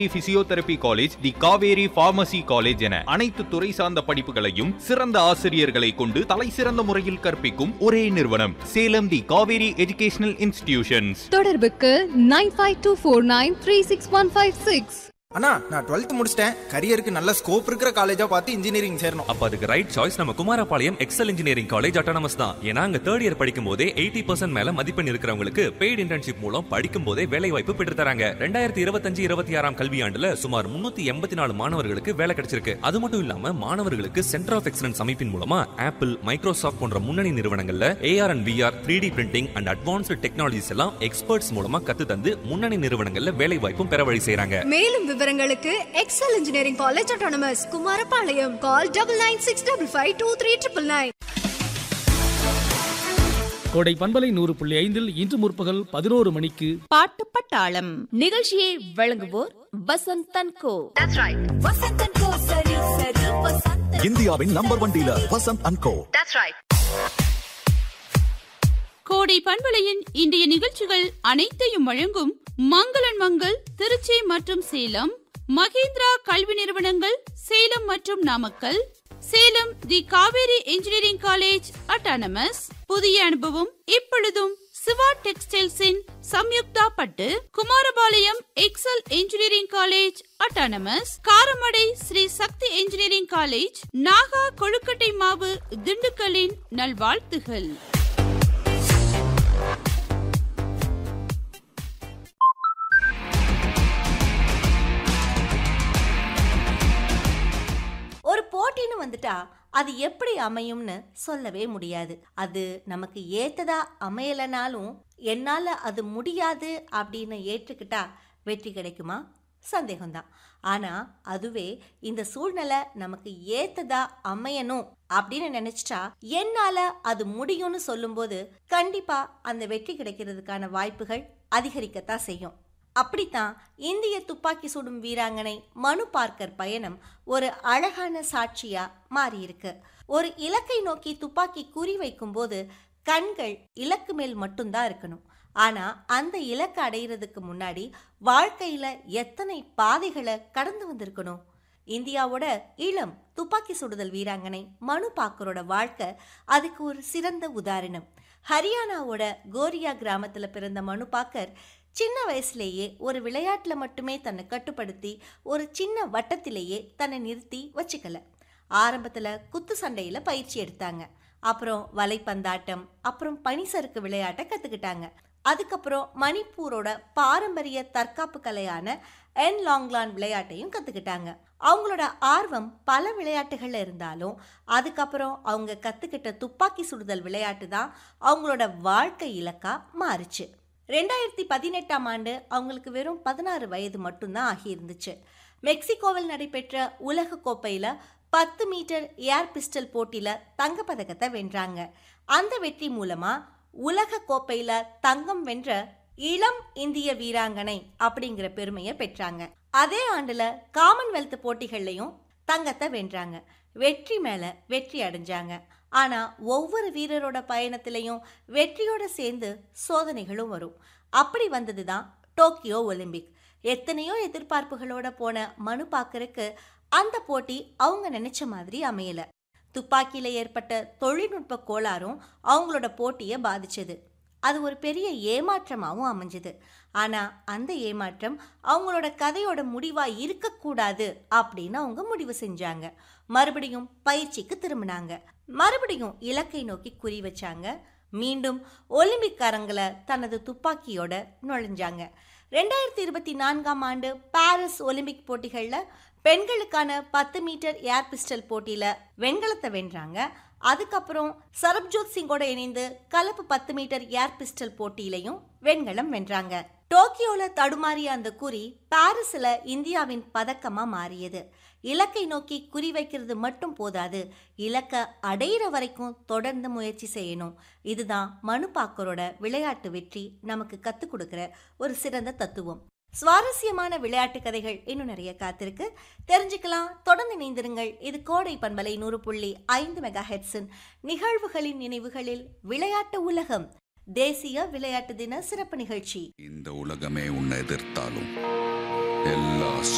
physiotherapy college the Kaveri pharmacy college என அனைத்து துறை சார்ந்த படிப்புகளையும் சிறந்த ஆசிரியர்களை கொண்டு தலை சிறந்த முறையில் கற்பிக்கும் ஒரே நிறுவனம் Salem the Kaveri educational institutions தொடர்புக்கு nine five two four nine three six one five six அண்ணா நான் டுவெல்த் முடிச்சிட்டேன் கரியருக்கு நல்ல ஸ்கோப் இருக்கிற காலேஜா பார்த்து இன்ஜினியரிங் சேரணும் அப்ப அதுக்கு ரைட் சாய்ஸ் நம்ம Kumarapalayam excel engineering college autonomous தான் ஏன்னா அங்க தேர்ட் இயர் படிக்கும் போதே எயிட்டி பர்சன்ட் மேல மதிப்பெண் இருக்கிறவங்களுக்கு பெய்ட் இன்டர்ன்ஷிப் மூலம் படிக்கும் போதே வேலை வாய்ப்பு பெற்று தராங்க ரெண்டாயிரத்தி இருபத்தஞ்சு இருபத்தி ஆறாம் கல்வியாண்டுல சுமார் முன்னூத்தி எண்பத்தி நாலு மாணவர்களுக்கு வேலை கிடைச்சிருக்கு அது மட்டும் இல்லாம மாணவர்களுக்கு சென்டர் ஆஃப் எக்ஸலன்ஸ் அமைப்பின் மூலமா ஆப்பிள் மைக்ரோசாஃப்ட் போன்ற முன்னணி நிறுவனங்கள்ல A R and V R three D printing and advanced technologies எல்லாம் எக்ஸ்பர்ட்ஸ் மூலமா கத்து தந்து முன்னணி நிறுவனங்கள்ல வேலை வாய்ப்பும் பெற வழி செய்றாங்க மேலும் விவரங்களுக்கு excel engineering college autonomous Kumarapalayam call double nine six double five two three triple nine கோடை பண்பலை நூறு புள்ளி ஐந்தில் இன்று முற்பகல் பதினோரு மணிக்கு பாட்டு பட்டாளம் நிகழ்ச்சியை வழங்குவோர் வசந்த் தன்கோ இந்தியாவின் number one dealer Vasanth and co கோடை பண்பலையின் இன்றைய நிகழ்ச்சிகள் அனைத்தையும் வழங்கும் மங்களன் மங்கள் திருச்சி மற்றும் சேலம் மகேந்திரா கல்வி நிறுவனங்கள் சேலம் மற்றும் Namakkal Salem the Kaveri engineering college autonomous புதிய அனுபவம் இப்பொழுதும் சிவா டெக்ஸ்டைல்ஸின் சம்யுக்தா பட்டு Kumarapalayam excel engineering college autonomous Karamadai Sri Sakthi engineering college Naga கொழுக்கட்டை மாவு திண்டுக்கல்லின் நல்வாழ்த்துகள் ஒரு போட்டின்னு வந்துட்டா அது எப்படி அமையும்னு சொல்லவே முடியாது அது நமக்கு ஏத்ததா அமையலனாலும் என்னால அது முடியாது அப்படின்னு ஏற்றுக்கிட்டா வெற்றி கிடைக்குமா சந்தேகம்தான் ஆனா அதுவே இந்த சூழ்நிலை நமக்கு ஏத்ததா அமையணும் அப்படின்னு நினைச்சிட்டா என்னால அது முடியும்னு சொல்லும்போது கண்டிப்பா அந்த வெற்றி கிடைக்கிறதுக்கான வாய்ப்புகள் அதிகரிக்கத்தான் செய்யும் அப்படித்தான் இந்திய துப்பாக்கி சுடும் வீராங்கனை மனு பார்க்கர் பயணம் ஒரு அழகான சாட்சியா மாறியிருக்கு ஒரு இலக்கை நோக்கி துப்பாக்கி குறி வைக்கும்போது கண்கள் இலக்கு மேல் மட்டும்தான் இருக்கணும் ஆனா அந்த இலக்கை அடையிறதுக்கு முன்னாடி வாழ்க்கையில எத்தனை பாதைகளை கடந்து வந்திருக்கணும் இந்தியாவோட இளம் துப்பாக்கி சுடுதல் வீராங்கனை மனு பாக்கரோட வாழ்க்கை அதுக்கு ஒரு சிறந்த உதாரணம் ஹரியானாவோட கோரியா கிராமத்துல பிறந்த மனு பாக்கர் சின்ன வயசுலேயே ஒரு விளையாட்டுல மட்டுமே தன்னை கட்டுப்படுத்தி ஒரு சின்ன வட்டத்திலேயே தன்னை நிறுத்தி வச்சுக்கல ஆரம்பத்துல குத்து சண்டையில பயிற்சி எடுத்தாங்க அப்புறம் வலைப்பந்தாட்டம் அப்புறம் பனிசறுக்கு விளையாட்டை கத்துக்கிட்டாங்க அதுக்கப்புறம் மணிப்பூரோட பாரம்பரிய தற்காப்பு கலையான என் லாங்லான் விளையாட்டையும் கத்துக்கிட்டாங்க அவங்களோட ஆர்வம் பல விளையாட்டுகள்ல இருந்தாலும் அதுக்கப்புறம் அவங்க கத்துக்கிட்ட துப்பாக்கி சுடுதல் விளையாட்டு தான் அவங்களோட வாழ்க்கை இலக்கா மாறுச்சு ரெண்டாயிரத்தி பதினெட்டாம் ஆண்டு அவங்களுக்கு வெறும் பதினாறு வயது மட்டும்தான் ஆகியிருந்துச்சு மெக்சிகோவில் நடைபெற்ற உலக கோப்பையில பத்து மீட்டர் ஏர் பிஸ்டல் போட்டியில தங்கப்பதக்கத்தை வென்றாங்க அந்த வெற்றி மூலமா உலக கோப்பையில தங்கம் வென்ற இளம் இந்திய வீராங்கனை அப்படிங்கிற பெருமையை பெற்றாங்க அதே ஆண்டுல காமன்வெல்த் போட்டிகள்லையும் தங்கத்தை வென்றாங்க வெற்றி மேல வெற்றி அடைஞ்சாங்க ஆனா ஒவ்வொரு வீரரோட பயணத்திலையும் வெற்றியோட சேர்ந்து சோதனைகளும் வரும் அப்படி வந்தது தான் டோக்கியோ ஒலிம்பிக் எத்தனையோ எதிர்பார்ப்புகளோட போன மனு பாக்கருக்கு அந்த போட்டி அவங்க நினைச்ச மாதிரி அமையல துப்பாக்கியில ஏற்பட்ட தொழில்நுட்ப கோளாறும் அவங்களோட போட்டியை பாதிச்சது அது ஒரு பெரிய ஏமாற்றமாகவும் அமைஞ்சது ஆனா அந்த ஏமாற்றம் அவங்களோட கதையோட முடிவா இருக்கக்கூடாது அப்படின்னு அவங்க முடிவு செஞ்சாங்க மறுபடியும் பயிற்சிக்கு திரும்பினாங்க மறுபடியும் இலக்கை நோக்கி குறி வச்சாங்க மீண்டும் ஒலிம்பிக் அரங்கில் தனது துப்பாக்கியோட நுழைஞ்சாங்க ரெண்டாயிரத்தி இருபத்தி நான்காம் ஆண்டு பாரிஸ் ஒலிம்பிக் போட்டிகளில் பெண்களுக்கான பத்து மீட்டர் ஏர் பிஸ்டல் போட்டியில வெண்கலத்தை வென்றாங்க அதுக்கப்புறம் சரப்ஜோத் சிங்கோட இணைந்து கலப்பு பத்து மீட்டர் ஏர் பிஸ்டல் போட்டியிலையும் வெண்கலம் வென்றாங்க டோக்கியோல தடுமாறிய அந்த குறி பாரிஸ்ல இந்தியாவின் பதக்கமா மாறியது இலக்கை நோக்கி குறி வைக்கிறது மட்டும் போதாது இலக்க அடையிற வரைக்கும் தொடர்ந்து முயற்சி செய்யணும் இதுதான் மனு பாக்கரோட விளையாட்டு வெற்றி நமக்கு கத்துக் கொடுக்கிற ஒரு சிறந்த தத்துவம் சுவாரஸ்யமான விளையாட்டு கதைகள் இன்னும் நிறைய காத்திருக்கு தெரிஞ்சுக்கலாம் தொடர்ந்து இணைந்திருங்கள் இது கோடை பண்பலை நூறு புள்ளி ஐந்து மெகா ஹெட்ஸின் நிகழ்வுகளின் நினைவுகளில் விளையாட்டு உலகம் தேசிய விளையாட்டு தின சிறப்பு நிகழ்ச்சி இந்த உலகமே உன்னை எதிர்த்தாலும் எல்லா